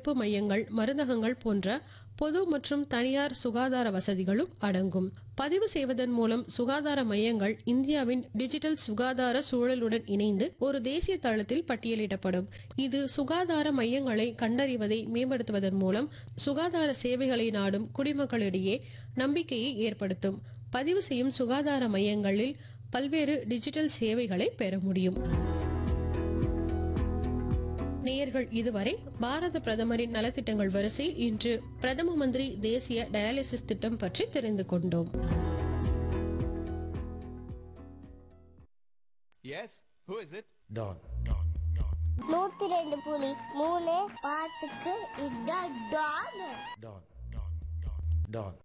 தடுப்பு மையங்கள் மருந்தகங்கள் போன்ற பொது மற்றும் தனியார் சுகாதார வசதிகளும் அடங்கும் பதிவு செய்வதன் மூலம் சுகாதார மையங்கள் இந்தியாவின் டிஜிட்டல் சுகாதார சூழலுடன் இணைந்து ஒரு தேசிய தளத்தில் பட்டியலிடப்படும் இது சுகாதார மையங்களை கண்டறிவதை மேம்படுத்துவதன் மூலம் சுகாதார சேவைகளை நாடும் குடிமக்களிடையே நம்பிக்கையை ஏற்படுத்தும் பதிவு செய்யும் சுகாதார மையங்களில் பல்வேறு டிஜிட்டல் சேவைகளை பெற முடியும் நேயர்கள் இதுவரை பாரத பிரதமரின் நலத்திட்டங்கள் வரிசையில் இன்று பிரதம மந்திரி தேசிய டயாலிசிஸ் திட்டம் பற்றி தெரிந்து கொண்டோம் Yes? Who is it? Don. நூத்தி ரெண்டு புலி மூணு பாட்டுக்கு இதான் டான் Don. Don.